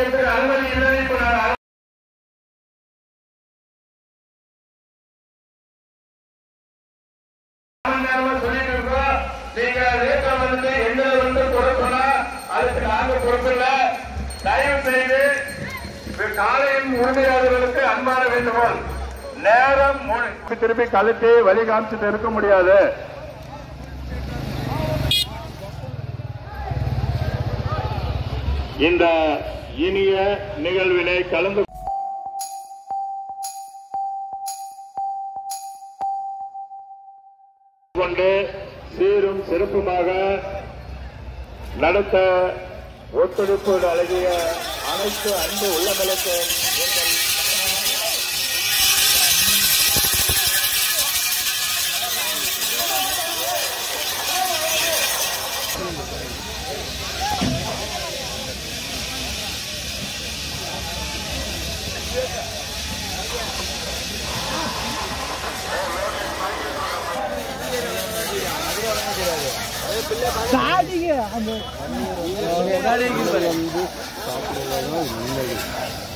கூட்டத்துக்கு அனுமதி இல்லை இப்ப நான் மணி நேரமா சொல்லிட்டு இருக்கோம் நீங்க ரேட்டை வந்து எங்களை வந்து கொடுக்கணும் அதுக்கு நாங்க பொறுப்பில்ல தயவு செய்து காலையின் உரிமையாளர்களுக்கு அன்பான வேண்டுகோள் நேரம் மூணு- திருப்பி கழுத்தி வழி காமிச்சிட்டு இருக்க முடியாது இந்த இனிய நிகழ்வினை கலந்து கொண்டு சீரும் சிறப்புமாக நடத்த ஒத்துழைப்பு அழகிய அனைத்து அன்பு உள்ளங்களுக்கு எங்கள் ஸ்டார்டிங் அந்த